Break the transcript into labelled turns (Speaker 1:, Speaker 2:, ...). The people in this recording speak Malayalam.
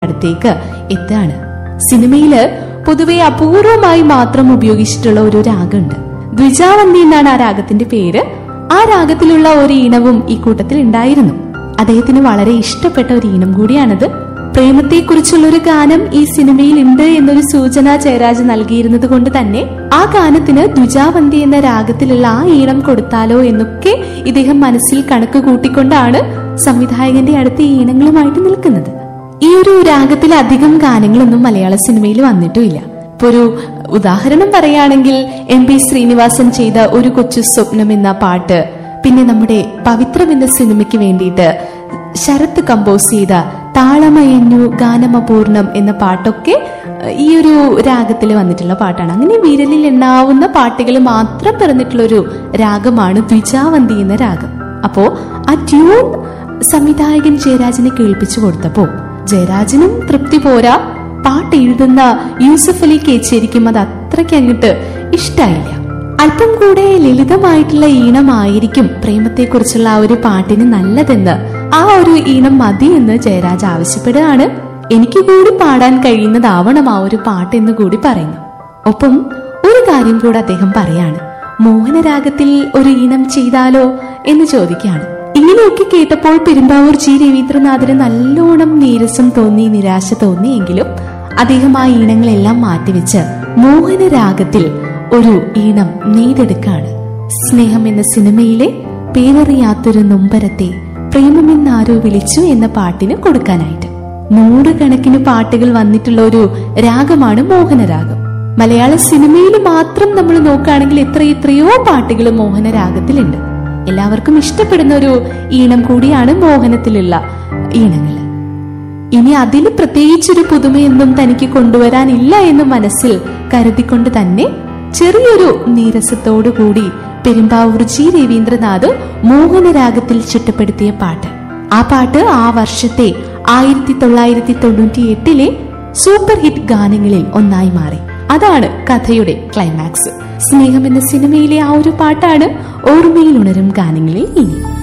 Speaker 1: അടുത്തേക്ക് എത്തുകയാണ് സിനിമയില് പൊതുവെ അപൂർവമായി മാത്രം ഉപയോഗിച്ചിട്ടുള്ള ഒരു രാഗമുണ്ട് ദ്വിജാവന്തി എന്നാണ് ആ രാഗത്തിന്റെ പേര് ആ രാഗത്തിലുള്ള ഒരു ഈണവും ഈ കൂട്ടത്തിൽ ഉണ്ടായിരുന്നു അദ്ദേഹത്തിന് വളരെ ഇഷ്ടപ്പെട്ട ഒരു ഈണം കൂടിയാണത് പ്രേമത്തെക്കുറിച്ചുള്ള ഒരു ഗാനം ഈ സിനിമയിൽ ഉണ്ട് എന്നൊരു സൂചന ജയരാജ് നൽകിയിരുന്നത് കൊണ്ട് തന്നെ ആ ഗാനത്തിന് ദ്വിജാവന്തി എന്ന രാഗത്തിലുള്ള ആ ഈണം കൊടുത്താലോ എന്നൊക്കെ ഇദ്ദേഹം മനസ്സിൽ കണക്ക് കൂട്ടിക്കൊണ്ടാണ് സംവിധായകന്റെ അടുത്ത് ഈ ഈണങ്ങളുമായിട്ട് നിൽക്കുന്നത് ഈ ഒരു രാഗത്തിൽ അധികം ഗാനങ്ങളൊന്നും മലയാള സിനിമയിൽ വന്നിട്ടുമില്ല ഇപ്പൊ ഒരു ഉദാഹരണം പറയുകയാണെങ്കിൽ എം പി ശ്രീനിവാസൻ ചെയ്ത ഒരു കൊച്ചു സ്വപ്നം എന്ന പാട്ട് പിന്നെ നമ്മുടെ പവിത്രം എന്ന സിനിമയ്ക്ക് വേണ്ടിയിട്ട് ശരത്ത് കമ്പോസ് ചെയ്ത താളമയഞ്ഞു ഗാനമപൂർണം എന്ന പാട്ടൊക്കെ ഈ ഒരു രാഗത്തിൽ വന്നിട്ടുള്ള പാട്ടാണ് അങ്ങനെ വിരലിൽ എണ്ണാവുന്ന പാട്ടുകൾ മാത്രം പിറന്നിട്ടുള്ള ഒരു രാഗമാണ് ദ്വിജാവന്തി എന്ന രാഗം അപ്പോ ആ ട്യൂൺ സംവിധായകൻ ജയരാജനെ കേൾപ്പിച്ചു കൊടുത്തപ്പോ ജയരാജനും തൃപ്തി പോരാ പാട്ട് എഴുതുന്ന യൂസഫ് അലി കേച്ചേരിക്കും അത് അത്രയ്ക്ക് അങ്ങോട്ട് ഇഷ്ടായില്ല അല്പം കൂടെ ലളിതമായിട്ടുള്ള ഈണമായിരിക്കും പ്രേമത്തെക്കുറിച്ചുള്ള ആ ഒരു പാട്ടിന് നല്ലതെന്ന് ആ ഒരു ഈണം മതി എന്ന് ജയരാജ് ആവശ്യപ്പെടുകയാണ് എനിക്ക് കൂടി പാടാൻ കഴിയുന്നതാവണം ആ ഒരു പാട്ട് എന്ന് കൂടി പറയുന്നു ഒപ്പം ഒരു കാര്യം കൂടെ അദ്ദേഹം പറയാണ് മോഹനരാഗത്തിൽ ഒരു ഈണം ചെയ്താലോ എന്ന് ചോദിക്കുകയാണ് ഇങ്ങനെയൊക്കെ കേട്ടപ്പോൾ പെരുമ്പാവൂർ ജി രവീന്ദ്രനാഥിന് നല്ലോണം നീരസം തോന്നി നിരാശ തോന്നിയെങ്കിലും അദ്ദേഹം ആ ഈണങ്ങളെല്ലാം മാറ്റിവെച്ച് മോഹനരാഗത്തിൽ ഒരു ഈണം നെയ്തെടുക്കാണ് സ്നേഹം എന്ന സിനിമയിലെ പേരറിയാത്തൊരു നൊമ്പരത്തെ പ്രേമമെന്നാരോ വിളിച്ചു എന്ന പാട്ടിന് കൊടുക്കാനായിട്ട് നൂറുകണക്കിന് പാട്ടുകൾ വന്നിട്ടുള്ള ഒരു രാഗമാണ് മോഹനരാഗം മലയാള സിനിമയിൽ മാത്രം നമ്മൾ നോക്കുകയാണെങ്കിൽ എത്ര എത്രയോ പാട്ടുകൾ മോഹനരാഗത്തിലുണ്ട് എല്ലാവർക്കും ഇഷ്ടപ്പെടുന്ന ഒരു ഈണം കൂടിയാണ് മോഹനത്തിലുള്ള ഈണങ്ങൾ ഇനി അതിൽ പ്രത്യേകിച്ചൊരു പുതുമയൊന്നും തനിക്ക് കൊണ്ടുവരാനില്ല എന്ന് മനസ്സിൽ കരുതിക്കൊണ്ട് തന്നെ ചെറിയൊരു നീരസത്തോടു കൂടി പെരുമ്പാവൂർ ജി രവീന്ദ്രനാഥ് മോഹനരാഗത്തിൽ ചിട്ടപ്പെടുത്തിയ പാട്ട് ആ പാട്ട് ആ വർഷത്തെ ആയിരത്തി തൊള്ളായിരത്തി തൊണ്ണൂറ്റി എട്ടിലെ സൂപ്പർ ഹിറ്റ് ഗാനങ്ങളിൽ ഒന്നായി മാറി അതാണ് കഥയുടെ ക്ലൈമാക്സ് സ്നേഹം എന്ന സിനിമയിലെ ആ ഒരു പാട്ടാണ് ഓർമ്മയിൽ ഉണരും ഗാനങ്ങളിൽ ഇനി